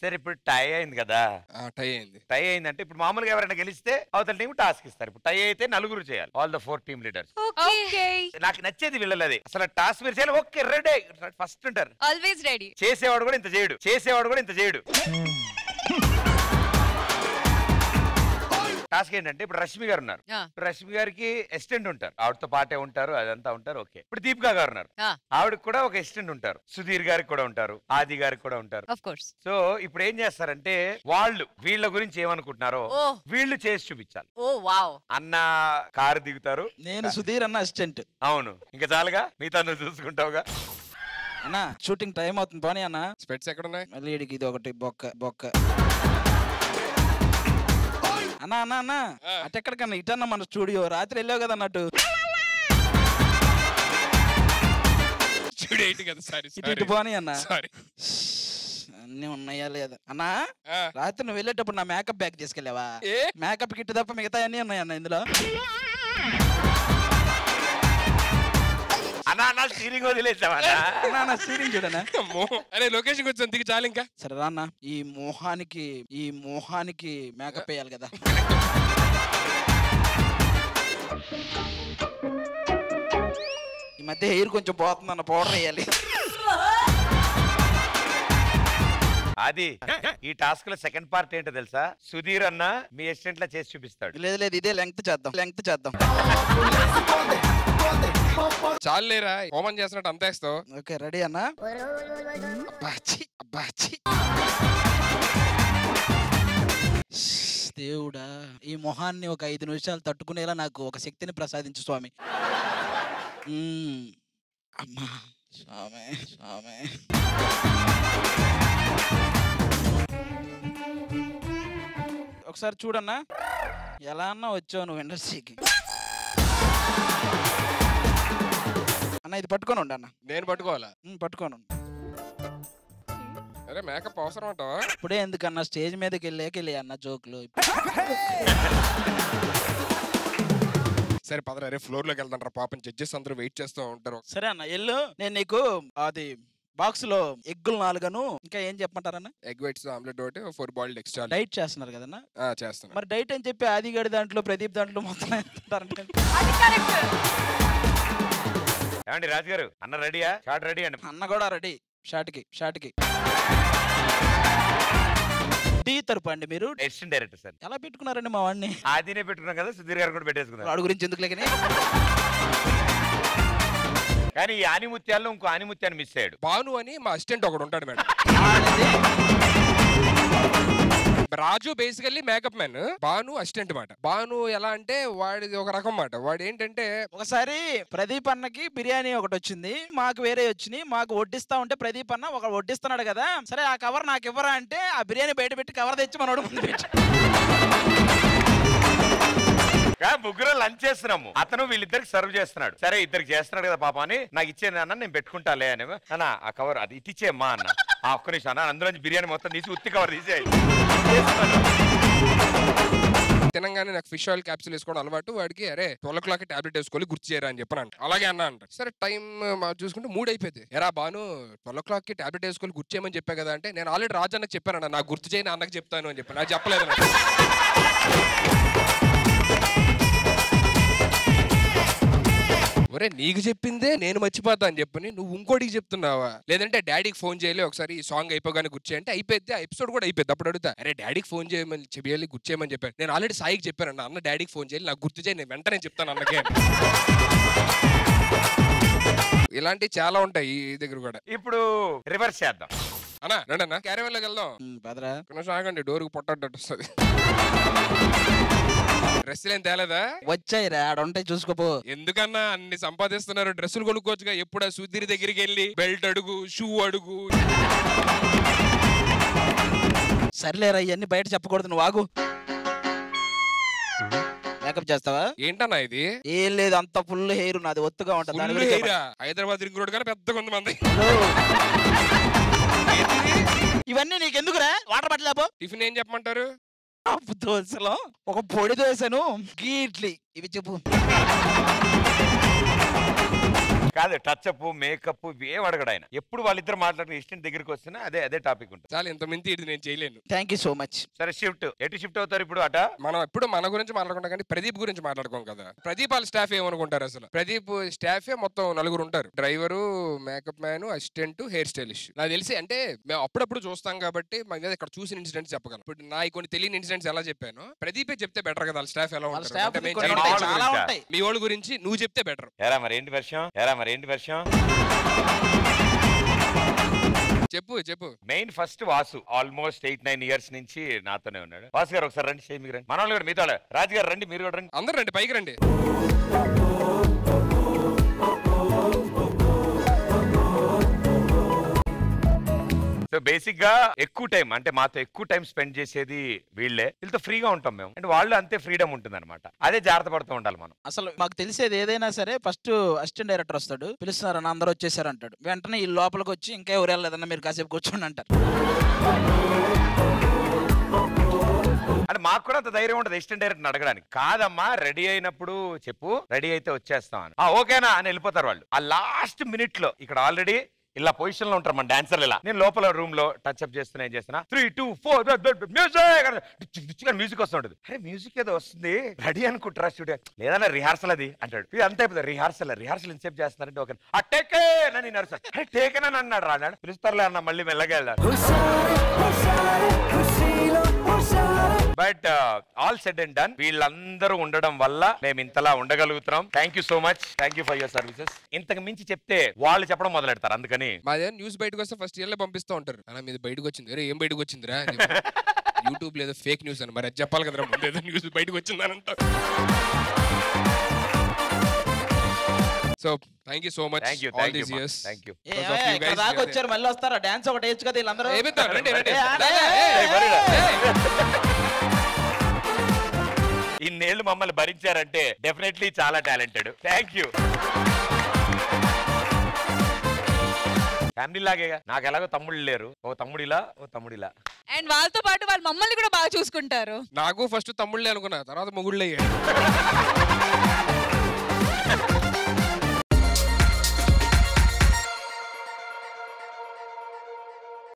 సరే ఇప్పుడు టై అయింది కదా టై అయింది టై అయిందంటే ఇప్పుడు మామూలుగా ఎవరైనా గెలిస్తే అవతల టీం టాస్క్ ఇస్తారు ఇప్పుడు టై అయితే నలుగురు చేయాలి all the four team leaders okay నాకు నచ్చేది వీళ్ళది అసలు టాస్క్ మీరు చేయాలి ఓకే రెడీ ఫస్ట్ ఉంటారు ఆల్వేస్ రెడీ చేసేవాడు కూడా ఇంత చేయడు చేసేవాడు కూడా ఇంత చేయడు టాస్క్ ఏంటంటే ఇప్పుడు రష్మి గారు ఉన్నారు ఆ. ఇప్పుడు రష్మి గారికి అసిస్టెంట్ ఉంటారు ఆవిడతో పాటే ఉంటారు అదంతా ఉంటారు ఓకే ఇప్పుడు దీపికా గారు ఉన్నారు ఆ. ఆవిడకి కూడా ఒక అసిస్టెంట్ ఉంటారు సుధీర్ గారికి కూడా ఉంటారు ఆది గారికి కూడా ఉంటారు ఆఫ్ కోర్స్ సో ఇప్పుడు ఏం చేస్తారంటే వాళ్ళు వీళ్ళ గురించి ఏమనుకుంటున్నారో ఓ. వీళ్ళు చేసి చూపించాలి ఓ వావ్ అన్న కారు దిగుతారు నేను సుధీర్ అన్న అసిస్టెంట్ అవును ఇంకా చాలుగా మిగతా నువ్వు చూసుకుంటావుగా అన్న షూటింగ్ టైం అవుతుంది పోనీ అన్న స్పెట్స్ ఎక్కడ ఉన్నాయి మళ్ళీ ఈడికి ఇది ఒకటి బొక్క బొక్క అన్న అన్న అన్న అటు ఎక్కడికన్నా ఇటన్న మన స్టూడియో రాత్రి వెళ్ళావు కదా అన్నట్టు చూడు ఎయిట్ కదా సారీ ఇటు ఇటు పోనీ అన్న సారీ అన్నీ ఉన్నాయా లేదా అన్న ఆ. రాత్రి నువ్వు వెళ్ళేటప్పుడు నా మేకప్ బ్యాగ్ తీసుకెళ్ళావా ఏ? మేకప్ కిట్ తప్ప మిగతా అన్నీ ఉన్నాయి అన్న ఇందులో అన్నా అన్న స్టీరింగ్ వదిలేసావా అన్న అన్న సీరింగ్ చూడనా అమ్మో అరే లొకేషన్ వచ్చాను దిగి చాలు ఇంకా సరే రాన్న ఈ మోహానికి ఈ మోహానికి మేకప్ వేయాలి కదా ఈ మధ్య హెయిర్ కొంచెం పోతుందన్న పౌడర్ వేయాలి అది ఈ టాస్క్ లో సెకండ్ పార్ట్ ఏంటో తెలుసా సుధీర్ అన్న మీ అసిస్టెంట్ లా చేసి చూపిస్తాడు లేదు లేదు ఇదే లెంగ్త్ చేద్దాం లెంగ్త్ చేద్దాం చాలు లేరా హోమం చేస్తున్నట్టు అంతేస్తావు ఓకే రెడీ అన్న అబ్బాచి అబ్బాచి దేవుడా ఈ మొహాన్ని ఒక ఐదు నిమిషాలు తట్టుకునేలా నాకు ఒక శక్తిని ప్రసాదించు స్వామి మ్మ్. అమ్మా స్వామి స్వామి ఒకసారి చూడన్నా ఎలా అన్నా వచ్చావు నువ్వు ఇండస్ట్రీకి అన్న ఇది పట్టుకొని ఉండు అన్న నేను పట్టుకోవాలా ఉమ్, పట్టుకొని ఉండు అరే మేకప్ అవసరం అంటావా ఇప్పుడే ఎందుకన్నా స్టేజ్ మీదకి వెళ్ళాక వెళ్ళి అన్న జోకులు సరే పదరా రే ఫ్లోర్ లోకి వెళ్తాను రా పాపం జడ్జెస్ అందరూ వెయిట్ చేస్తూ ఉంటారు సరే అన్న ఎల్లు నేను నీకు అది బాక్స్ లో ఎగ్గులు నాలుగను ఇంకా ఏం చెప్పమంటారన్న ఎగ్ వైట్స్ ఆమ్లెట్ ఒకటి ఫోర్ బాయిల్డ్ ఎక్స్ట్రా డైట్ చేస్తున్నారు కదన్నా చేస్తాను మరి డైట్ అని చెప్పి ఆదిగడి దాంట్లో ప్రదీప్ దాంట్లో మొత్తం ఎంతుంటారంటే అది కరెక్ట్ ఏమండి రాజు గారు అన్న రెడీయా షార్ట్ రెడీ అండి అన్న కూడా రెడీ షాట్కి షాట్కి టీ తరపు అండి మీరు అసిస్టెంట్ డైరెక్టర్ సార్ ఎలా పెట్టుకున్నారండి మా వాడిని ఆదినే పెట్టుకున్నాం కదా సుధీర్ గారు కూడా పెట్టేసుకున్నారు వాడి గురించి ఎందుకు లేకని కానీ ఈ ఆనిముత్యాల్లో ఇంకో ఆనిముత్యాన్ని మిస్ అయ్యాడు భాను అని మా అసిస్టెంట్ ఒకడు ఉంటాడు madam Raju basically makeup man Bhanu assistant మాట భాను ఎలా అంటే వాడిది ఒక రకం మాట వాడు ఏంటంటే ఒకసారి ప్రదీప్ అన్నకి బిర్యానీ ఒకటి వచ్చింది మాకు వేరే వచ్చినాయి మాకు వడ్డిస్తా ఉంటే ప్రదీప్ అన్న ఒక వడ్డిస్తున్నాడు కదా సరే ఆ కవర్ నాకు ఇవ్వరా అంటే ఆ బిర్యానీ బయట పెట్టి కవర్ తెచ్చి మనోడు ముందు పెట్టి కా ముగ్గురు లంచ్ చేస్తున్నాము అతను వీళ్ళిద్దరికి సర్వ్ చేస్తున్నాడు సరే ఇద్దరికి చేస్తున్నాడు కదా పాప అని నాకు ఇచ్చేది అన్న నేను పెట్టుకుంటాలే అని అన్న ఆ కవర్ అది ఇట్టిచ్చేమ్మా అన్న ఆ ఒక్క నిమిషం అన్న అందులో నుంచి బిర్యానీ మొత్తం తీసి ఉత్తి కవర్ తీసేయి తినంగానే నాకు ఫిష్ ఆయిల్ క్యాప్సూల్ వేసుకోవడం అలవాటు వాడికి అరే ట్వెల్వ్ క్లాక్ టాబ్లెట్ వేసుకోవాలి గుర్తు చేయరా అని చెప్పను అంట అలాగే అన్న అంట సరే టైం చూసుకుంటే మూడు అయిపోయింది ఎరా బాను ట్వెల్వ్ క్లాక్ కి టాబ్లెట్ వేసుకోవాలి గుర్తు చేయమని చెప్పా కదా అంటే నేను ఆల్రెడీ రాజు అన్నకు చెప్పాను నాకు గుర్తు చేయని అన్నకు చెప్తాను అని చెప్పి నాకు చెప్పలేదు అన్న. ఒరే నీకు చెప్పిందే నేను మర్చిపోతా అని చెప్పని నువ్వు ఇంకోటికి చెప్తున్నావా లేదంటే డాడీకి ఫోన్ చేయలే ఒకసారి ఈ సాంగ్ అయిపోగానే గుర్తు చేయంటే అయిపోద్ది ఆ ఎపిసోడ్ కూడా అయిపోద్ది అప్పుడు అడుగుతా అరే డాడీకి ఫోన్ చేయమని చేయాలి గుర్తు చేయమని చెప్పాను నేను ఆల్రెడీ సాయికి చెప్పాను అన్న అన్న డాడీకి ఫోన్ చేయాలి నాకు గుర్తు చేయి నేను వెంటనే చెప్తాను అన్నకే అని. ఇలాంటివి చాలా ఉంటాయి ఈ దగ్గర కూడా ఇప్పుడు రివర్స్ చేద్దాం అన్నా రండి అన్న క్యారీవెల్లోకి వెళ్దాం బదరా కొంచెం ఆగండి డోర్కి పొట్టడ్డట్టు వస్తుంది డ్రెస్సులు ఏం తేలేదా వచ్చాయి రా ఆడ ఉంటాయి చూసుకోపో ఎందుకన్నా అన్ని సంపాదిస్తున్నారు డ్రెస్సులు కొనుక్కోవచ్చుగా ఎప్పుడు ఆ సుధీర్ దగ్గరికి వెళ్ళి బెల్ట్ అడుగు షూ అడుగు సర్లేరా ఇవన్నీ బయట చెప్పకూడదు నువ్వు ఆగు మేకప్ చేస్తావా ఏంటన్నా ఇది ఏం లేదు అంత ఫుల్ హెయిర్ నాది ఒత్తుగా ఉంటుంది దాని ఫుల్ గురించి హెయిరా హైదరాబాద్ రింగ్ రోడ్ కానీ పెద్ద కొంతమంది చెప్పండి. ఇవన్నీ నీకెందుకురా వాటర్ పట్టలేపో టిఫిన్ ఏం చెప్పమంటారు పప్పు దోశలో ఒక పొడి దోశను గీ ఇడ్లీ ఇవి చెప్పు కాదు టచ్ అప్ మేకప్ ఏం అడగడు ఆయన ఎప్పుడు వాళ్ళిద్దరు మాట్లాడిన ఇష్టం దగ్గరికి వస్తున్నా అదే అదే టాపిక్ ఉంటుంది చాలా ఇంత మించి ఇది నేను చేయలేను థ్యాంక్ యూ సో మచ్ సరే షిఫ్ట్ ఎటు షిఫ్ట్ అవుతారు ఇప్పుడు అట మనం ఎప్పుడు మన గురించి మాట్లాడుకుంటాం కానీ ప్రదీప్ గురించి మాట్లాడుకోం కదా ప్రదీప్ వాళ్ళ స్టాఫ్ ఏమనుకుంటారు అసలు ప్రదీప్ స్టాఫే మొత్తం నలుగురు ఉంటారు driver makeup man assistant hair stylish నాకు తెలిసి అంటే మేము అప్పుడప్పుడు చూస్తాం కాబట్టి మా మీద ఇక్కడ చూసిన ఇన్సిడెంట్స్ చెప్పగలం ఇప్పుడు నా కొన్ని తెలియని ఇన్సిడెంట్స్ ఎలా చెప్పాను ప్రదీపే చెప్తే బెటర్ కదా వాళ్ళ స్టాఫ్ ఎలా వాళ్ళ ఉంటారు స్టాఫ్ అంటే మేము కొన్ని చాలా ఉంటాయి, చెప్పలేం. వాళ్ళ చాలా గురించా? ఉంటాయి మీ వాళ్ళ గురించి నువ్వు చెప్తే బెటర్ ఎరా మరి ఏంటి వర్షం ఎరా మరి ఏంటి వర్షం చెప్పు చెప్పు main first Vasu almost eight nine years నుంచి నాతోనే ఉన్నాడు వాసు గారు ఒకసారి రండి షేమి రండి మన వాళ్ళు కూడా మీతో రాజు గారు రండి మీరు కూడా రండి అందరు రండి పైకి రండి సో బేసిక్ గా ఎక్కువ టైం అంటే మాతో ఎక్కువ టైం స్పెండ్ చేసేది వీళ్ళే వీళ్ళతో ఫ్రీగా ఉంటాం మేము అంటే వాళ్ళు అంతే ఫ్రీడమ్ ఉంటుంది అనమాట అదే జాగ్రత్త పడుతూ ఉండాలి మనం అసలు మాకు తెలిసేది ఏదైనా సరే ఫస్ట్ అసిస్టెంట్ డైరెక్టర్ వస్తాడు పిలుస్తున్నారన్న అందరూ వచ్చేసారు అంటాడు వెంటనే ఈ లోపలికి వచ్చి ఇంకా ఎవరు వెళ్ళలేదన్న మీరు కాసేపు కూర్చోండి అంటారు అంటే మాకు కూడా అంత ధైర్యం ఉంటుంది అసిస్టెంట్ డైరెక్టర్ అడగడానికి కాదమ్మా రెడీ అయినప్పుడు చెప్పు రెడీ అయితే వచ్చేస్తాం అని "ఆ, ఓకేనా అని వెళ్ళిపోతారు వాళ్ళు ఆ లాస్ట్ మినిట్ లో ఇక్కడ ఆల్రెడీ ఇలా పొజిషన్ లో ఉంటారు మన డాన్సర్లు ఇలా నేను లోపల రూమ్ లో టచ్ అప్ చేస్తున్నా ఏం చేస్తున్నా three two four music music వస్తుంటది అరే మ్యూజిక్ ఏదో వస్తుంది రెడీ అనుకుంటారా స్టూడియో లేదన్నా రిహార్సల్ అది అంటాడు ఇది అంతే అయిపోతుంది రిహార్సల్ రిహార్సల్ ఎంతసేపు చేస్తున్నారంటే ఒక ఆ టేకే నన్ను నడుస్తాను అరే టేకే అని అన్నాడు రా అన్నాడు పిలుస్తారులే అన్న మళ్ళీ మెల్లగా వెళ్ళాడు but all said and done వీళ్ళందరూ ఉండడం వల్ల మేము ఇంతలా ఉండగలుగుతున్నాం thank you so much thank you for your services ఇంతకు మించి చెప్తే వాళ్ళు చెప్పడం మొదలెడతారు అందుకని మాదే న్యూస్ బయటకు వస్తే ఫస్ట్ ఇయర్లో పంపిస్తూ ఉంటారు అలా మీది బయటకు వచ్చింది అరే ఏం బయటకు వచ్చిందిరా యూట్యూబ్ లేదా ఫేక్ న్యూస్ అని మరి అది చెప్పాలి కదరా ముందు ఏదో న్యూస్ బయటకు వచ్చిందని అంటారు so thank you so much thank you all thank you these years thank you ఏ, ఏ, ఇక్కడ దాకా వచ్చారు మళ్ళీ వస్తారా డాన్స్ ఒకటి వేయచ్చు కదా వీళ్ళందరూ ఏమిస్తారు రండి రండి ఏ, అరే, రా, ఏ, ఏ, ఏ, వరిరా. ఏ. ఇన్నేళ్ళు మమ్మల్ని భరించారంటే డెఫినెట్లీ చాలా టాలెంటెడ్ థ్యాంక్ యూ ఫ్యామిలీ లాగే నాకు ఎలాగో తమ్ముళ్ళు లేరు ఓ తమ్ముడిలా ఓ తమ్ముడిలా అండ్ వాళ్ళతో పాటు వాళ్ళు మమ్మల్ని కూడా బాగా చూసుకుంటారు నాకు ఫస్ట్ తమ్ముళ్ళే అనుకున్నా తర్వాత మొగుళ్ళే అయ్యాడు